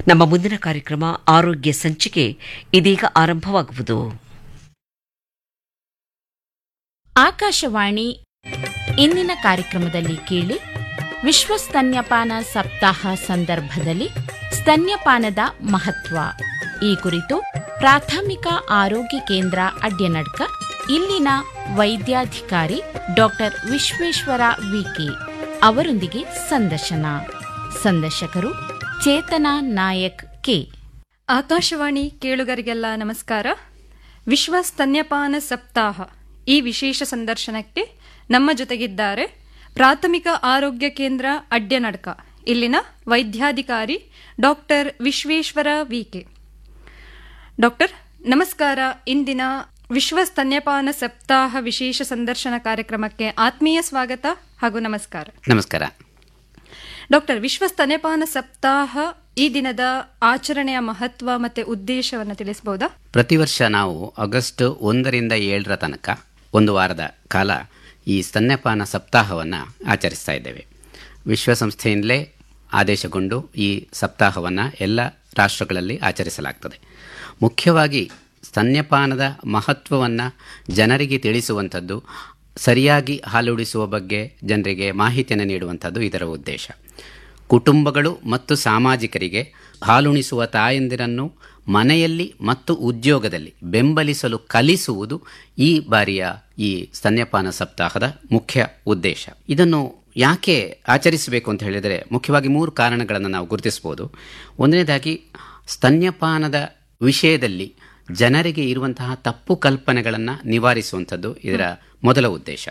ನಮ್ಮ ಮುಂದಿನ ಕಾರ್ಯಕ್ರಮ ಆರೋಗ್ಯ ಸಂಚಿಕೆ ಇದೀಗ ಆರಂಭವಾಗುವುದು ಆಕಾಶವಾಣಿ ಇಂದಿನ ಕಾರ್ಯಕ್ರಮದಲ್ಲಿ ಕೇಳಿ ವಿಶ್ವ ಸ್ತನ್ಯಪಾನ ಸಪ್ತಾಹ ಸಂದರ್ಭದಲ್ಲಿ ಸ್ತನ್ಯಪಾನದ ಮಹತ್ವ ಈ ಕುರಿತು ಪ್ರಾಥಮಿಕ ಆರೋಗ್ಯ ಕೇಂದ್ರ ಅಡ್ಯನಡ್ಕ ಇಲ್ಲಿನ ವೈದ್ಯಾಧಿಕಾರಿ ಡಾಕ್ಟರ್ ವಿಶ್ವೇಶ್ವರ ವಿಕೆ ಅವರೊಂದಿಗೆ ಸಂದರ್ಶನ ಸಂದರ್ಶಕರು ಚೇತನಾ ನಾಯಕ್ ಕೆ ಆಕಾಶವಾಣಿ ಕೇಳುಗರಿಗೆಲ್ಲ ನಮಸ್ಕಾರ ವಿಶ್ವ ಸ್ತನ್ಯಪಾನ ಸಪ್ತಾಹ ಈ ವಿಶೇಷ ಸಂದರ್ಶನಕ್ಕೆ ನಮ್ಮ ಜೊತೆಗಿದ್ದಾರೆ ಪ್ರಾಥಮಿಕ ಆರೋಗ್ಯ ಕೇಂದ್ರ ಅಡ್ಯನಡ್ಕ ಇಲ್ಲಿನ ವೈದ್ಯಾಧಿಕಾರಿ ಡಾಕ್ಟರ್ ವಿಶ್ವೇಶ್ವರ ವಿಕೆ ಡಾಕ್ಟರ್ ನಮಸ್ಕಾರ ಇಂದಿನ ವಿಶ್ವ ಸ್ತನ್ಯಪಾನ ಸಪ್ತಾಹ ವಿಶೇಷ ಸಂದರ್ಶನ ಕಾರ್ಯಕ್ರಮಕ್ಕೆ ಆತ್ಮೀಯ ಸ್ವಾಗತ ಹಾಗೂ ನಮಸ್ಕಾರ ನಮಸ್ಕಾರ ಡಾಕ್ಟರ್ ವಿಶ್ವ ಸ್ತನ್ಯಪಾನ ಸಪ್ತಾಹ ಈ ದಿನದ ಆಚರಣೆಯ ಮಹತ್ವ ಮತ್ತೆ ಉದ್ದೇಶವನ್ನು ತಿಳಿಸಬಹುದಾ ಪ್ರತಿ ವರ್ಷ ನಾವು ಆಗಸ್ಟ್ ಒಂದರಿಂದ ಏಳರ ತನಕ ಒಂದು ವಾರದ ಕಾಲ ಈ ಸ್ತನ್ಯಪಾನ ಸಪ್ತಾಹವನ್ನು ಆಚರಿಸ್ತಾ ಇದ್ದೇವೆ ವಿಶ್ವಸಂಸ್ಥೆಯಿಂದಲೇ ಆದೇಶಗೊಂಡು ಈ ಸಪ್ತಾಹವನ್ನು ಎಲ್ಲ ರಾಷ್ಟ್ರಗಳಲ್ಲಿ ಆಚರಿಸಲಾಗ್ತದೆ ಮುಖ್ಯವಾಗಿ ಸ್ತನ್ಯಪಾನದ ಮಹತ್ವವನ್ನು ಜನರಿಗೆ ತಿಳಿಸುವಂಥದ್ದು ಸರಿಯಾಗಿ ಹಾಲುಡಿಸುವ ಬಗ್ಗೆ ಜನರಿಗೆ ಮಾಹಿತಿಯನ್ನು ನೀಡುವಂಥದ್ದು ಇದರ ಉದ್ದೇಶ ಕುಟುಂಬಗಳು ಮತ್ತು ಸಾಮಾಜಿಕರಿಗೆ ಹಾಲುಣಿಸುವ ತಾಯಂದಿರನ್ನು ಮನೆಯಲ್ಲಿ ಮತ್ತು ಉದ್ಯೋಗದಲ್ಲಿ ಬೆಂಬಲಿಸಲು ಕಲಿಸುವುದು ಈ ಬಾರಿಯ ಈ ಸ್ತನ್ಯಪಾನ ಸಪ್ತಾಹದ ಮುಖ್ಯ ಉದ್ದೇಶ ಇದನ್ನು ಯಾಕೆ ಆಚರಿಸಬೇಕು ಅಂತ ಹೇಳಿದರೆ ಮುಖ್ಯವಾಗಿ ಮೂರು ಕಾರಣಗಳನ್ನು ನಾವು ಗುರುತಿಸಬಹುದು ಒಂದನೇದಾಗಿ ಸ್ತನ್ಯಪಾನದ ವಿಷಯದಲ್ಲಿ ಜನರಿಗೆ ಇರುವಂತಹ ತಪ್ಪು ಕಲ್ಪನೆಗಳನ್ನು ನಿವಾರಿಸುವಂಥದ್ದು ಇದರ ಮೊದಲ ಉದ್ದೇಶ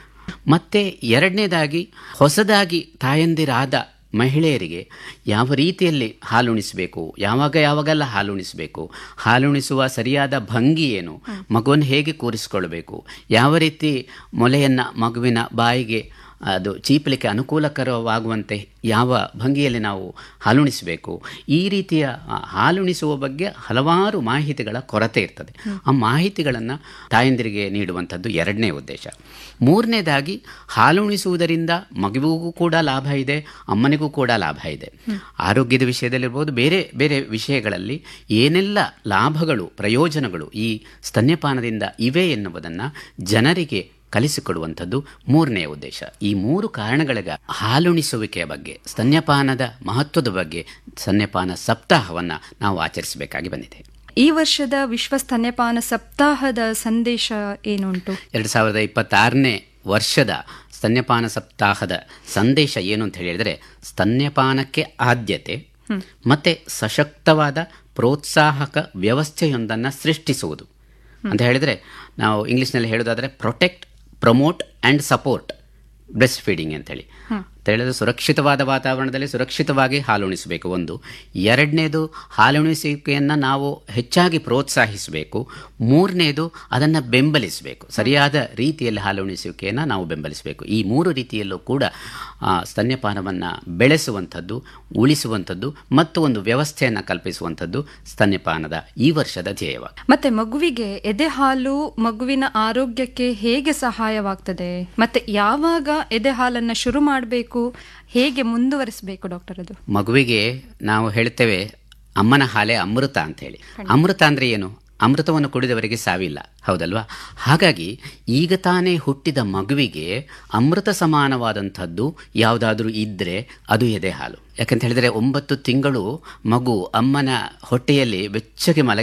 ಮತ್ತೆ ಎರಡನೇದಾಗಿ ಹೊಸದಾಗಿ ತಾಯಂದಿರಾದ ಮಹಿಳೆಯರಿಗೆ ಯಾವ ರೀತಿಯಲ್ಲಿ ಹಾಲುಣಿಸಬೇಕು ಯಾವಾಗ ಯಾವಾಗೆಲ್ಲ ಹಾಲುಣಿಸಬೇಕು ಹಾಲುಣಿಸುವ ಸರಿಯಾದ ಭಂಗಿ ಏನು ಮಗುವನ್ನು ಹೇಗೆ ಕೂರಿಸಿಕೊಳ್ಬೇಕು ಯಾವ ರೀತಿ ಮೊಲೆಯನ್ನು ಮಗುವಿನ ಬಾಯಿಗೆ ಅದು ಚೀಪಲಿಕ್ಕೆ ಅನುಕೂಲಕರವಾಗುವಂತೆ ಯಾವ ಭಂಗಿಯಲ್ಲಿ ನಾವು ಹಾಲುಣಿಸಬೇಕು ಈ ರೀತಿಯ ಆ, ಹಾಲುಣಿಸುವ ಬಗ್ಗೆ ಹಲವಾರು ಮಾಹಿತಿಗಳ ಕೊರತೆ ಇರ್ತದೆ ಆ ಮಾಹಿತಿಗಳನ್ನು ತಾಯಂದಿರಿಗೆ ನೀಡುವಂಥದ್ದು ಎರಡನೇ ಉದ್ದೇಶ ಮೂರನೇದಾಗಿ ಹಾಲುಣಿಸುವುದರಿಂದ ಮಗುವಿಗೂ ಕೂಡ ಲಾಭ ಇದೆ ಅಮ್ಮನಿಗೂ ಕೂಡ ಲಾಭ ಇದೆ ಆರೋಗ್ಯದ ವಿಷಯದಲ್ಲಿರ್ಬೋದು ಬೇರೆ ಬೇರೆ ವಿಷಯಗಳಲ್ಲಿ ಏನೆಲ್ಲ ಲಾಭಗಳು ಪ್ರಯೋಜನಗಳು ಈ ಸ್ತನ್ಯಪಾನದಿಂದ ಇವೆ ಎನ್ನುವುದನ್ನು ಜನರಿಗೆ ಕಲಿಸಿಕೊಡುವಂಥದ್ದು ಮೂರನೆಯ ಉದ್ದೇಶ ಈ ಮೂರು ಕಾರಣಗಳಿಗೆ ಹಾಲುಣಿಸುವಿಕೆಯ ಬಗ್ಗೆ ಸ್ತನ್ಯಪಾನದ ಮಹತ್ವದ ಬಗ್ಗೆ ಸ್ತನ್ಯಪಾನ ಸಪ್ತಾಹವನ್ನು ನಾವು ಆಚರಿಸಬೇಕಾಗಿ ಬಂದಿದೆ ಈ ವರ್ಷದ ವಿಶ್ವ ಸ್ತನ್ಯಪಾನ ಸಪ್ತಾಹದ ಸಂದೇಶ ಏನುಂಟು ಎರಡು ಸಾವಿರದ ಇಪ್ಪತ್ತಾರನೇ ವರ್ಷದ ಸ್ತನ್ಯಪಾನ ಸಪ್ತಾಹದ ಸಂದೇಶ ಏನು ಅಂತ ಹೇಳಿದರೆ ಸ್ತನ್ಯಪಾನಕ್ಕೆ ಆದ್ಯತೆ ಮತ್ತೆ ಸಶಕ್ತವಾದ ಪ್ರೋತ್ಸಾಹಕ ವ್ಯವಸ್ಥೆಯೊಂದನ್ನು ಸೃಷ್ಟಿಸುವುದು ಅಂತ ಹೇಳಿದರೆ ನಾವು ಇಂಗ್ಲೀಷ್ನಲ್ಲಿ ಹೇಳೋದಾದರೆ protect promote and support breast feeding ಅಂತೇಳಿ ಅಂತ ಹೇಳಿದ್ರೆ ಸುರಕ್ಷಿತವಾದ ವಾತಾವರಣದಲ್ಲಿ ಸುರಕ್ಷಿತವಾಗಿ ಹಾಲುಣಿಸಬೇಕು ಒಂದು ಎರಡನೇದು ಹಾಲುಣಿಸುವಿಕೆಯನ್ನು ನಾವು ಹೆಚ್ಚಾಗಿ ಪ್ರೋತ್ಸಾಹಿಸಬೇಕು ಮೂರನೇದು ಅದನ್ನು ಬೆಂಬಲಿಸಬೇಕು ಸರಿಯಾದ ರೀತಿಯಲ್ಲಿ ಹಾಲುಣಿಸುವಿಕೆಯನ್ನು ನಾವು ಬೆಂಬಲಿಸಬೇಕು ಈ ಮೂರು ರೀತಿಯಲ್ಲೂ ಕೂಡ ಆ, ಸ್ತನ್ಯಪಾನವನ್ನು ಬೆಳೆಸುವಂಥದ್ದು ಉಳಿಸುವಂಥದ್ದು ಮತ್ತು ಒಂದು ವ್ಯವಸ್ಥೆಯನ್ನು ಕಲ್ಪಿಸುವಂಥದ್ದು ಸ್ತನ್ಯಪಾನದ ಈ ವರ್ಷದ ಧ್ಯೇಯವಾಗಿದೆ ಮತ್ತೆ ಮಗುವಿಗೆ ಎದೆ ಹಾಲು ಮಗುವಿನ ಆರೋಗ್ಯಕ್ಕೆ ಹೇಗೆ ಸಹಾಯವಾಗ್ತದೆ ಮತ್ತೆ ಯಾವಾಗ ಎದೆ ಹಾಲನ್ನ ಶುರು ಮಾಡಬೇಕು ಹೇಗೆ ಮುಂದುವರಿಸಬೇಕು ಡಾಕ್ಟರ್ ಅದು ಮಗುವಿಗೆ ನಾವು ಹೇಳ್ತೇವೆ ಅಮ್ಮನ ಹಾಲೆ ಅಮೃತ ಅಂತ ಹೇಳಿ ಅಮೃತ ಅಂದ್ರೆ ಏನು ಅಮೃತವನ್ನು ಕುಡಿದವರಿಗೆ ಸಾವಿಲ್ಲ ಹೌದಲ್ವಾ ಹಾಗಾಗಿ ಈಗ ತಾನೇ ಹುಟ್ಟಿದ ಮಗುವಿಗೆ ಅಮೃತ ಸಮಾನವಾದಂಥದ್ದು ಯಾವುದಾದ್ರೂ ಇದ್ದರೆ ಅದು ಎದೆ ಹಾಲು ಯಾಕಂತ ಹೇಳಿದರೆ ಒಂಬತ್ತು ತಿಂಗಳು ಮಗು ಅಮ್ಮನ ಹೊಟ್ಟೆಯಲ್ಲಿ ಬೆಚ್ಚಗೆ ಮಲಗಿ